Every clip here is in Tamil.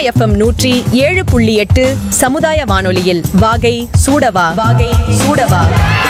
எஃப்எம் நூற்றி ஏழு புள்ளி எட்டு சமுதாய வானொலியில் வாகை சூடவா வாகை சூடவா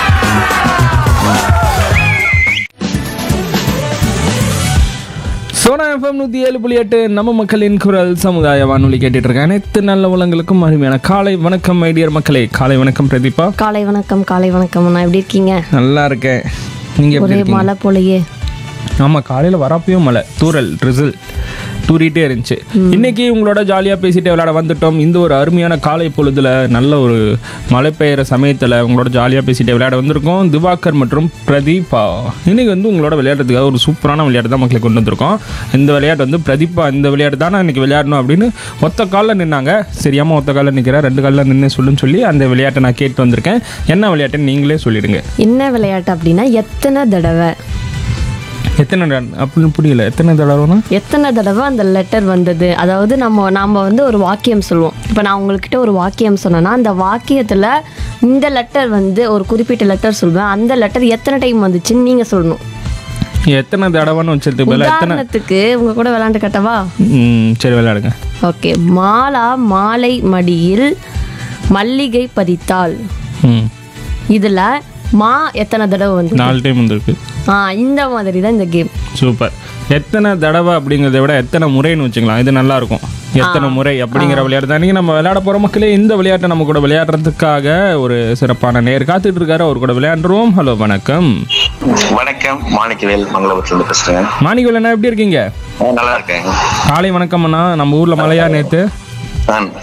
சோனா எஃப்எம் நூற்றி ஏழு புள்ளி எட்டு நம்ம மக்களின் குரல் சமுதாய வானொலி கேட்டுட்டு இருக்கேன் அனைத்து நல்ல உலங்களுக்கும் அருமையான காலை வணக்கம் மைடியர் மக்களே காலை வணக்கம் பிரதீபா காலை வணக்கம் காலை வணக்கம் அண்ணா எப்படி இருக்கீங்க நல்லா இருக்கேன் நீங்கள் எப்படி ஒரே இருக்கீங்க மழை போலயே ஆமாம் காலையில் வரப்பையும் மழை தூரல் ரிசல் தூரிட்டே இருந்துச்சு இன்னைக்கு உங்களோட ஜாலியாக பேசிட்டு விளையாட வந்துட்டோம் இந்த ஒரு அருமையான காலை பொழுதுல நல்ல ஒரு மழை பெய்கிற சமயத்தில் உங்களோட ஜாலியாக பேசிட்டு விளையாட வந்திருக்கோம் திவாகர் மற்றும் பிரதீபா இன்னைக்கு வந்து உங்களோட விளையாடுறதுக்காக ஒரு சூப்பரான விளையாட்டு தான் மக்களுக்கு கொண்டு வந்திருக்கோம் இந்த விளையாட்டு வந்து பிரதீபா இந்த விளையாட்டு தான் இன்னைக்கு விளையாடணும் அப்படின்னு ஒத்த காலில் நின்னாங்க சரியாம ஒத்த காலில் நிற்கிறேன் ரெண்டு காலில் நின்று சொல்லுன்னு சொல்லி அந்த விளையாட்டை நான் கேட்டு வந்திருக்கேன் என்ன விளையாட்டுன்னு நீங்களே சொல்லிடுங்க என்ன விளையாட்டு அப்படின்னா எத்தனை தடவை எத்தனை டன்- அப்படின்னு புரியல எத்தனை தடவைனா எத்தனை தடவை அந்த லெட்டர் வந்தது அதாவது நம்ம நாம் வந்து ஒரு வாக்கியம் சொல்லுவோம் இப்போ நான் உங்கள்கிட்ட ஒரு வாக்கியம் சொன்னேன்னா அந்த வாக்கியத்தில் இந்த லெட்டர் வந்து ஒரு குறிப்பிட்ட லெட்டர் சொல்வேன் அந்த லெட்டர் எத்தனை டைம் வந்துச்சுன்னு நீங்கள் சொல்லணும் எத்தனை தடவைன்னு வச்சிருக்கு பதிலா எத்தனை உதாரணத்துக்கு உங்க கூட விளையாண்டு கட்டவா ம் சரி விளையாடுங்க ஓகே மாலா மாலை மடியில் மல்லிகை பறித்தாள் ம் இதில் மா எத்தனை தடவை வந்து நாலு டைம் வந்திருக்கு ஆ இந்த மாதிரி தான் இந்த கேம் சூப்பர் எத்தனை தடவை அப்படிங்கிறத விட எத்தனை முறைன்னு வச்சுக்கலாம் இது நல்லா இருக்கும் எத்தனை முறை அப்படிங்கிற விளையாட்டு தான் நீங்கள் நம்ம விளையாட போகிற மக்களே இந்த விளையாட்டை நம்ம கூட விளையாடுறதுக்காக ஒரு சிறப்பான நேர் காத்துட்டு இருக்காரு அவர் கூட விளையாண்டுருவோம் ஹலோ வணக்கம் வணக்கம் மாணிக்கவேல் மங்களபுரத்துலேருந்து பேசுகிறேன் மாணிகள் என்ன எப்படி இருக்கீங்க நல்லா இருக்கேன் காலை வணக்கம் அண்ணா நம்ம ஊரில் மழையா நேற்று நான்